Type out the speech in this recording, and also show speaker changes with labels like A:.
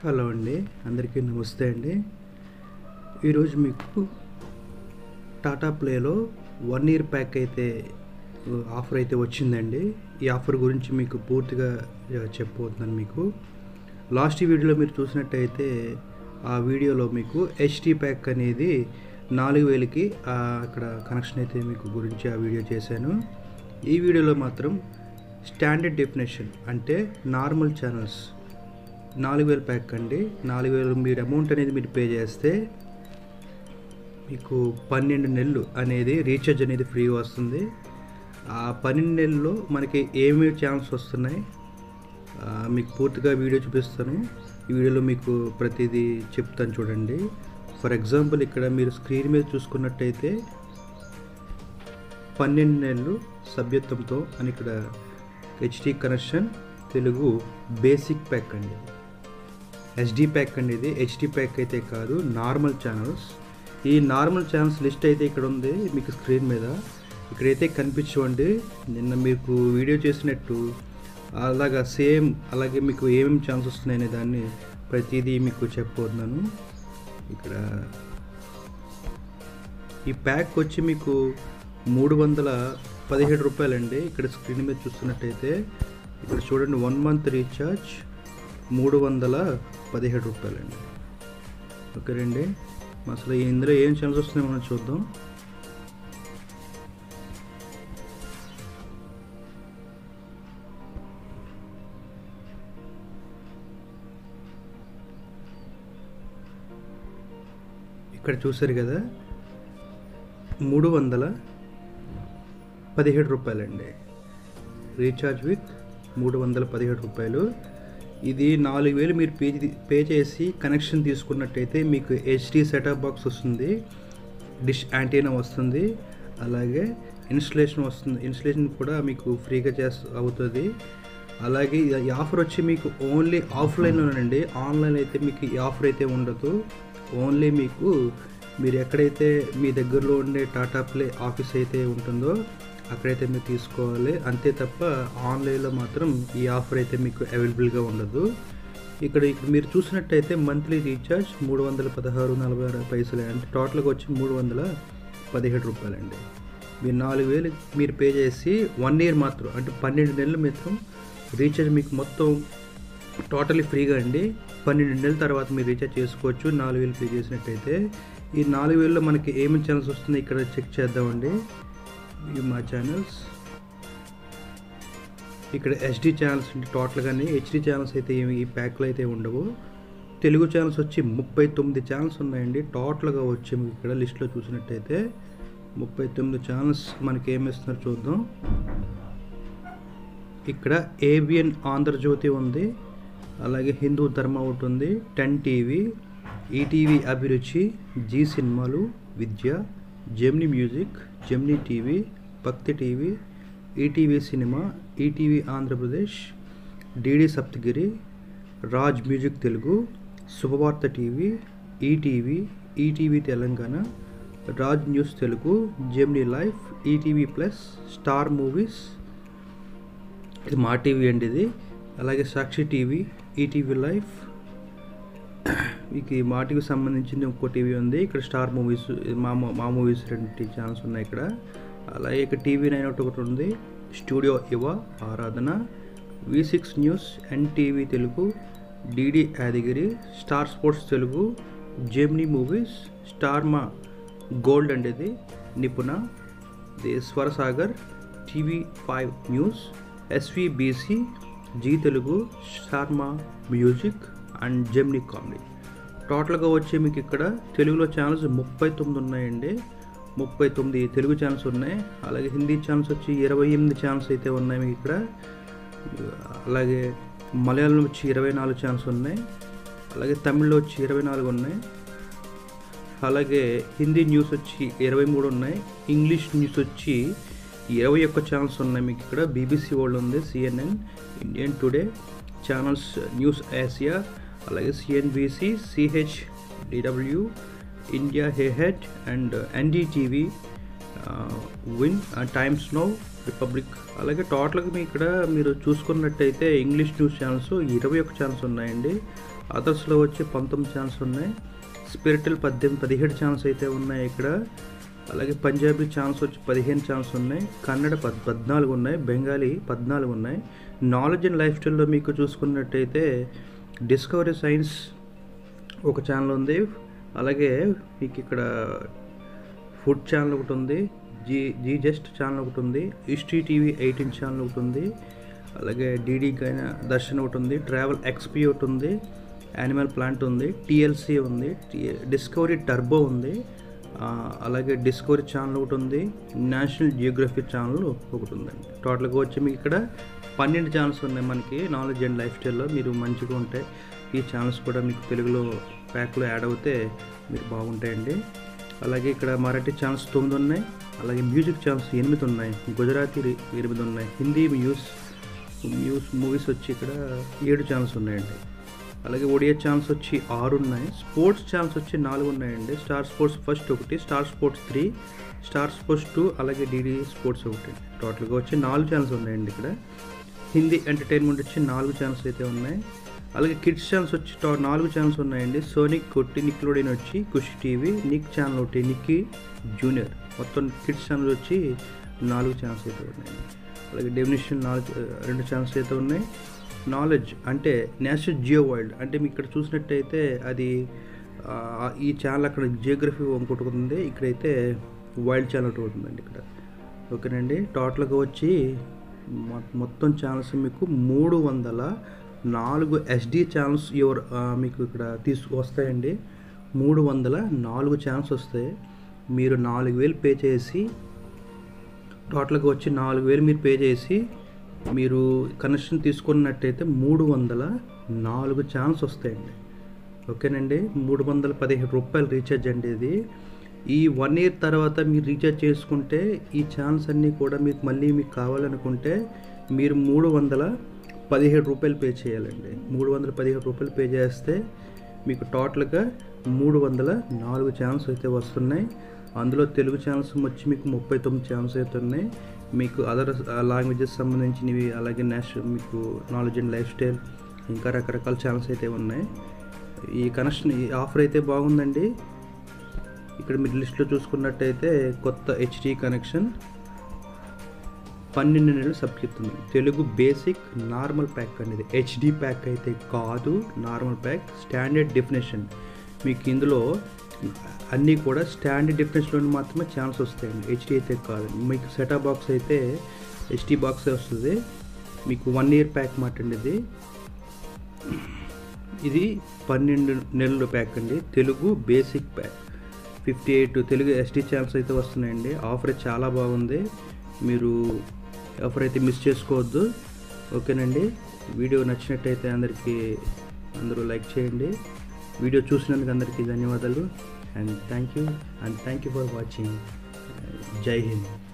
A: hello అండి అందరికీ నమస్తే అండి ఈరోజు మీకు టాటా ప్లేలో వన్ ఇయర్ ప్యాక్ అయితే ఆఫర్ అయితే వచ్చిందండి ఈ ఆఫర్ గురించి మీకు పూర్తిగా చెప్పబోతున్నాను మీకు లాస్ట్ వీడియోలో మీరు చూసినట్టయితే ఆ వీడియోలో మీకు హెచ్టీ ప్యాక్ అనేది నాలుగు వేలకి అక్కడ కనెక్షన్ అయితే మీకు గురించి ఆ వీడియో చేశాను ఈ వీడియోలో మాత్రం స్టాండర్డ్ డెఫినేషన్ అంటే నార్మల్ ఛానల్స్ నాలుగు వేలు ప్యాక్ అండి నాలుగు వేలు మీరు అమౌంట్ అనేది మీరు పే చేస్తే మీకు పన్నెండు నెలలు అనేది రీఛార్జ్ అనేది ఫ్రీ వస్తుంది ఆ పన్నెండు నెలల్లో మనకి ఏమేమి ఛానల్స్ వస్తున్నాయి ఆ, మీకు పూర్తిగా వీడియో చూపిస్తాను ఈ వీడియోలో మీకు ప్రతిదీ చెప్తాను చూడండి ఫర్ ఎగ్జాంపుల్ ఇక్కడ మీరు స్క్రీన్ మీద చూసుకున్నట్టయితే పన్నెండు నెలలు సభ్యత్వంతో అని ఇక్కడ HD connection Telugu basic pack అండి హెచ్డి ప్యాక్ అండి ఇది హెచ్డి ప్యాక్ అయితే కాదు నార్మల్ ఛానల్స్ ఈ నార్మల్ ఛానల్స్ లిస్ట్ అయితే ఇక్కడ ఉంది మీకు స్క్రీన్ మీద ఇక్కడైతే కనిపించవండి నిన్న మీకు వీడియో చేసినట్టు అలాగా సేమ్ అలాగే మీకు ఏమేమి ఛాన్స్ వస్తున్నాయనే దాన్ని ప్రతిదీ మీకు చెప్పబోతున్నాను ఇక్కడ ఈ ప్యాక్ వచ్చి మీకు మూడు వందల పదిహేడు రూపాయలండి ఇక్కడ స్క్రీన్ మీద చూస్తున్నట్టయితే ఇక్కడ చూడండి వన్ మంత్ రీఛార్జ్ మూడు వందల పదిహేడు రూపాయలండి ఓకేనండి అసలు ఇందులో ఏం ఛాన్స్ వస్తున్నాయో మనం చూద్దాం ఇక్కడ చూసారు కదా మూడు వందల పదిహేడు రూపాయలండి రీఛార్జ్ విత్ మూడు వందల పదిహేడు రూపాయలు ఇది నాలుగు వేలు మీరు పే పే చేసి కనెక్షన్ తీసుకున్నట్టయితే మీకు హెచ్డి సెటప్ బాక్స్ వస్తుంది డిష్ యాంటీనా వస్తుంది అలాగే ఇన్స్టలేషన్ వస్తుంది ఇన్స్టలేషన్ కూడా మీకు ఫ్రీగా చేస్త అవుతుంది అలాగే ఈ ఆఫర్ వచ్చి మీకు ఓన్లీ ఆఫ్లైన్లోనండి ఆన్లైన్ అయితే మీకు ఈ ఆఫర్ అయితే ఉండదు ఓన్లీ మీకు మీరు ఎక్కడైతే మీ దగ్గరలో ఉండే టాటా ప్లే ఆఫీస్ అయితే ఉంటుందో అక్కడైతే మీరు తీసుకోవాలి అంతే తప్ప ఆన్లైన్లో మాత్రం ఈ ఆఫర్ అయితే మీకు అవైలబుల్గా ఉండదు ఇక్కడ ఇక్కడ మీరు చూసినట్టయితే మంత్లీ రీఛార్జ్ మూడు వందల పదహారు నలభై ఆరు పైసలు అంటే టోటల్గా వచ్చి మూడు వందల పదిహేడు రూపాయలండి మీరు నాలుగు వేలు మీరు పే చేసి వన్ ఇయర్ మాత్రం అంటే పన్నెండు నెలలు మాత్రం రీఛార్జ్ మీకు మొత్తం టోటలీ ఫ్రీగా అండి పన్నెండు నెలల తర్వాత మీరు రీఛార్జ్ చేసుకోవచ్చు నాలుగు వేలు పే చేసినట్టయితే ఈ నాలుగు వేలలో మనకి ఏమేమి ఛానల్స్ వస్తున్నాయి ఇక్కడ చెక్ చేద్దామండి ఇవి మా ఛానల్స్ ఇక్కడ హెచ్డి ఛానల్స్ అంటే టోటల్గానే హెచ్డి ఛానల్స్ అయితే ఏమి ఈ ప్యాక్లో అయితే ఉండవు తెలుగు ఛానల్స్ వచ్చి ముప్పై తొమ్మిది ఛానల్స్ ఉన్నాయండి టోటల్గా వచ్చి మీకు ఇక్కడ లిస్ట్లో చూసినట్టయితే ముప్పై తొమ్మిది ఛానల్స్ మనకి ఏమి ఇస్తున్నారు చూద్దాం ఇక్కడ ఏబిఎన్ ఆంధ్రజ్యోతి ఉంది అలాగే హిందూ ధర్మ ఒకటి ఉంది ten TV ETV Abhiruchi Zee Cinemalu Vidya Gemini music Gemini TV Bhakti TV ETV cinema ETV Andhra Pradesh DD Saptagiri Raj music Telugu Subhavaartha TV ETV ETV Telangana Raj news Telugu Gemini life ETV plus star movies ఇది మా టీవీ అండి ఇది అలాగే సాక్షి టీవీ ఈటీవీ లైఫ్ మీకు ఈ మా టీవీకి సంబంధించిన ఇంకో టీవీ ఉంది ఇక్కడ స్టార్ మూవీస్ మా మా మూవీస్ రెండు ఛానల్స్ ఉన్నాయి ఇక్కడ అలాగే ఇక్కడ టీవీ నైన్ ఒకటి ఒకటి ఉంది స్టూడియో ఇవ Aradhana V six news NTV Telugu DD Yadagiri star sports Telugu Gemini movies star Maa gold అండి ఇది నిపుణ ది Swarasagar TV five news SVBC Zee Telugu షార్మా మ్యూజిక్ అండ్ జెమ్నీ కామెడీ టోటల్గా వచ్చి మీకు ఇక్కడ తెలుగులో ఛానల్స్ ముప్పై తొమ్మిది ఉన్నాయండి ముప్పై తొమ్మిది తెలుగు ఛానల్స్ ఉన్నాయి అలాగే హిందీ ఛానల్స్ వచ్చి ఇరవై ఎనిమిది ఛానల్స్ అయితే ఉన్నాయి మీకు ఇక్కడ అలాగే మలయాళం వచ్చి ఇరవై నాలుగు ఛానల్స్ ఉన్నాయి అలాగే తమిళ్లో వచ్చి ఇరవై నాలుగు ఉన్నాయి అలాగే హిందీ న్యూస్ వచ్చి ఇరవై మూడు ఉన్నాయి ఇంగ్లీష్ న్యూస్ వచ్చి ఇరవై ఒక్క ఛానల్స్ ఉన్నాయి మీకు ఇక్కడ బీబీసీ వరల్డ్ ఉంది CNN Indian today channels news Asia అలాగే CNBC CH DW India ahead and NDTV win Times now Republic అలాగే టోటల్గా మీ ఇక్కడ మీరు చూసుకున్నట్టయితే ఇంగ్లీష్ న్యూస్ ఛానల్స్ ఇరవై ఒక ఛానల్స్ ఉన్నాయండి అదర్స్లో వచ్చి పంతొమ్మిది ఛానల్స్ ఉన్నాయి స్పిరిటల్ పద్దెనిమిది పదిహేడు ఛానల్స్ అయితే ఉన్నాయి ఇక్కడ అలాగే పంజాబీ ఛానల్స్ వచ్చి పదిహేను ఛానల్స్ ఉన్నాయి కన్నడ పద్ పద్నాలుగు ఉన్నాయి బెంగాలీ పద్నాలుగు ఉన్నాయి నాలెడ్జ్ అండ్ లైఫ్ స్టైల్లో మీకు చూసుకున్నట్టయితే డిస్కవరీ సైన్స్ ఒక ఛానల్ ఉంది అలాగే మీకు ఇక్కడ ఫుడ్ ఛానల్ ఒకటి ఉంది జీ జీ జస్ట్ ఛానల్ ఒకటి ఉంది హిస్టరీ టీవీ ఎయిటీన్ ఛానల్ ఒకటి ఉంది అలాగే డీడీ గైన దర్శన్ ఒకటి ఉంది ట్రావెల్ ఎక్స్పీ ఒకటి ఉంది యానిమల్ ప్లాంట్ ఉంది టీఎల్సీ ఉంది డిస్కవరీ టర్బో ఉంది ఆ, అలాగే డిస్కవరీ ఛానల్ ఒకటి ఉంది నేషనల్ జియోగ్రఫీ ఛానల్ ఒకటి ఉందండి టోటల్గా వచ్చి మీకు ఇక్కడ పన్నెండు ఛానల్స్ ఉన్నాయి మనకి నాలెడ్జ్ అండ్ లైఫ్ స్టైల్లో మీరు మంచిగా ఉంటాయి ఈ ఛానల్స్ కూడా మీకు తెలుగులో ప్యాక్లో యాడ్ అవుతే మీరు బాగుంటాయండి అలాగే ఇక్కడ మరాఠీ ఛానల్స్ తొమ్మిది ఉన్నాయి అలాగే మ్యూజిక్ ఛానల్స్ ఎనిమిది ఉన్నాయి గుజరాతీ రి- ఎనిమిది ఉన్నాయి హిందీ న్యూస్ న్యూస్ మూవీస్ వచ్చి ఇక్కడ ఏడు ఛానల్స్ ఉన్నాయండి అలాగే ఒడియా ఛానల్స్ వచ్చి ఆరు ఉన్నాయి స్పోర్ట్స్ ఛానల్స్ వచ్చి నాలుగు ఉన్నాయండి స్టార్ స్పోర్ట్స్ ఫస్ట్ ఒకటి star sports three star sports two అలాగే డిడి స్పోర్ట్స్ ఒకటి టోటల్గా వచ్చి నాలుగు ఛానల్స్ ఉన్నాయండి ఇక్కడ హిందీ ఎంటర్టైన్మెంట్ వచ్చి నాలుగు ఛానల్స్ అయితే ఉన్నాయి అలాగే కిడ్స్ ఛానల్స్ వచ్చి టో- నాలుగు ఛానల్స్ ఉన్నాయండి సోనిక్ కొట్టి నిక్లోడిన్ వచ్చి కుష్ టీవీ నిక్ ఛానల్ ఒకటి నిక్కీ జూనియర్ మొత్తం కిడ్స్ ఛానల్ వచ్చి నాలుగు ఛానల్స్ అయితే ఉన్నాయండి అలాగే డెఫినేషన్ నాలుగు రెండు ఛానల్స్ అయితే ఉన్నాయి నాలెడ్జ్ అంటే నేషనల్ జియో వరల్డ్ అంటే మీకు ఇక్కడ చూసినట్టయితే అది ఆ, ఈ ఛానల్ అక్కడ జియోగ్రఫీ ఇంకోటి ఉంది ఇక్కడైతే వైల్డ్ ఛానల్ ఒకటి ఉంటుందండి ఇక్కడ ఓకేనండి టోటల్గా వచ్చి మొ- మొత్తం ఛానల్స్ మీకు మూడు వందల నాలుగు ఎస్డి ఛానల్స్ యువర్ మీకు ఇక్కడ తీసుకు వస్తాయండి మూడు వందల నాలుగు ఛానల్స్ వస్తాయి మీరు నాలుగు వేలు పే చేసి టోటల్గా వచ్చి నాలుగు వేలు మీరు పే చేసి మీరు కనెక్షన్ తీసుకున్నట్టయితే మూడు వందల నాలుగు ఛాన్స్ వస్తాయండి ఓకేనండి మూడు వందల పదిహేడు రూపాయలు రీఛార్జ్ అండి ఇది ఈ వన్ ఇయర్ తర్వాత మీరు రీఛార్జ్ చేసుకుంటే ఈ ఛాన్స్ అన్నీ కూడా మీకు మళ్ళీ మీకు కావాలనుకుంటే మీరు మూడు వందల పదిహేడు రూపాయలు పే చేయాలండి మూడు వందల పదిహేడు రూపాయలు పే చేస్తే మీకు టోటల్గా మూడు వందల నాలుగు ఛానల్స్ అయితే వస్తున్నాయి అందులో తెలుగు ఛానల్స్ వచ్చి మీకు ముప్పై తొమ్మిది ఛానల్స్ అయితే ఉన్నాయి మీకు అదర్ లాంగ్వేజెస్ సంబంధించినవి అలాగే నేషనల్ మీకు నాలెడ్జ్ అండ్ లైఫ్ స్టైల్ ఇంకా రకరకాల ఛానల్స్ అయితే ఉన్నాయి ఈ కనెక్షన్ ఈ ఆఫర్ అయితే బాగుందండి ఇక్కడ మీరు లిస్ట్లో చూసుకున్నట్టయితే కొత్త హెచ్డి కనెక్షన్ పన్నెండు నెలలు subscription Telugu basic normal pack అనేది హెచ్డి ప్యాక్ అయితే కాదు నార్మల్ ప్యాక్ స్టాండర్డ్ డెఫినేషన్ మీకు ఇందులో అన్నీ కూడా స్టాండర్డ్ డెఫినేషన్లో మాత్రమే ఛాన్స్ వస్తాయండి హెచ్డి అయితే కాదు మీకు సెటా బాక్స్ అయితే హెచ్డి బాక్సే వస్తుంది మీకు వన్ ఇయర్ ప్యాక్ మాట అండి ఇది ఇది పన్నెండు నెలల ప్యాక్ అండి Telugu basic pack fifty eight Telugu SD channels అయితే వస్తున్నాయండి ఆఫర్ అయితే చాలా బాగుంది మీరు ఆఫర్ అయితే మిస్ చేసుకోవద్దు ఓకేనండి వీడియో నచ్చినట్టయితే అందరికీ అందరూ లైక్ చేయండి వీడియో చూసినందుకు అందరికీ ధన్యవాదాలు and thank you and thank you for watching Jai Hind